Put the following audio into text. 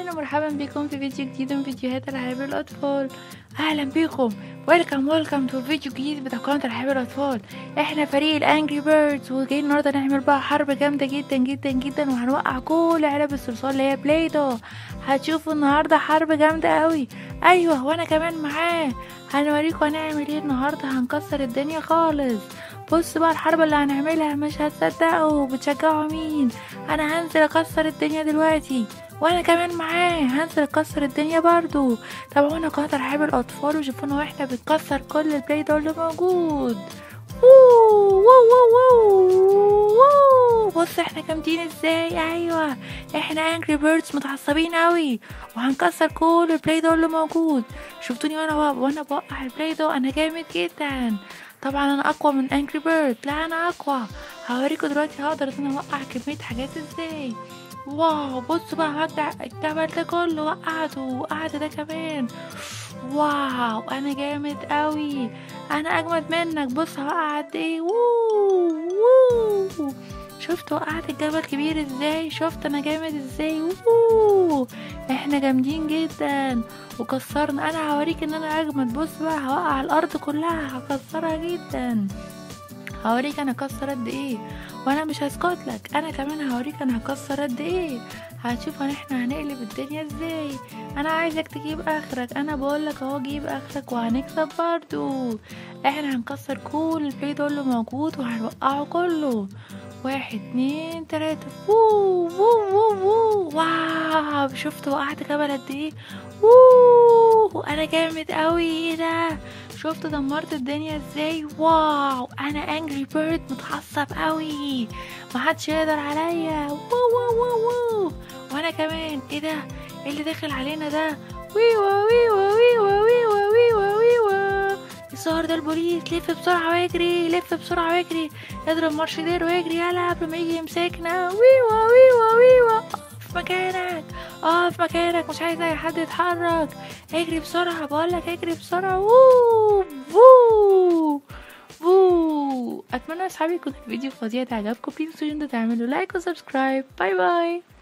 اهلا ومرحبا بكم في فيديو جديد من فيديوهات العاب الاطفال اهلا بكم ويلكم ويلكم تو فيديو جديد بتاع قناه العاب الاطفال احنا فريق الانجري بيردز وجايين النهارده نعمل بقى حرب جامده جدا جدا جدا وهنوقع كل علب الصلصال اللي هي بلايدو هتشوفوا النهارده حرب جامده قوي ايوه وانا كمان معاه هنوريكم هنعمل ايه النهارده هنكسر الدنيا خالص بص بقى الحرب اللي هنعملها مش هتصدقوا بتشجعوا مين انا هنزل اكسر الدنيا دلوقتي وانا كمان معاه هنزل اكسر الدنيا برضو تابعونا قناه العاب الاطفال وشوفونا واحنا بنكسر كل البلاي دول اللي موجود ووو ووو ووو ووو. بص احنا جامدين ازاي ايوه احنا انجري بيردز متعصبين قوي وهنكسر كل البلاي دول اللي موجود شفتوني وانا بقى وانا بوقع البلاي دو انا جامد جدا طبعا انا اقوى من انجري بيرد لا انا اقوى هوريكم دلوقتي هقدر ان انا اوقع كميه حاجات ازاي واو بصوا بقى هرجع الجبل ده كله وقعته وقعت ده كمان واو انا جامد قوي انا اجمد منك بص هوقع قد ايه ووو ووو شفت وقعت الجبل كبير ازاي شفت انا جامد ازاي ووو احنا جامدين جدا وكسرنا انا هوريك ان انا اجمد بص بقى هوقع الارض كلها هكسرها جدا هوريك انا اكسر قد ايه وانا مش هسكت لك انا كمان هوريك انا هكسر قد ايه هتشوف ان احنا هنقلب الدنيا ازاي انا عايزك تجيب اخرك انا بقولك اهو جيب اخرك وهنكسب برضو احنا هنكسر كل البلاي دول اللي موجود وهنوقعه كله واحد اتنين تلاتة ووو ووو ووو واو شفت وقعت جبل قد ايه ووو انا جامد قوي ايه ده شفت دمرت الدنيا ازاي واو انا انجري بيرد متعصب قوي محدش يقدر عليا وو وو وو وو وانا كمان ايه ده ايه اللي داخل علينا ده ويوا ويوا ويوا ويوا ويوا ويوا الظاهر ده البوليس لف بسرعة واجري لف بسرعة واجري اضرب مارشدير واجري يلا قبل ما يجي يمسكنا ويوا ويوا ويوا في مكانك اه في مكانك مش عايز اي حد يتحرك اجري بسرعة بقولك اجري بسرعة ووو ووو ووو اتمنى اصحابي يكون الفيديو فظيع عجبكم بليز انتوا تعملوا لايك وسبسكرايب باي باي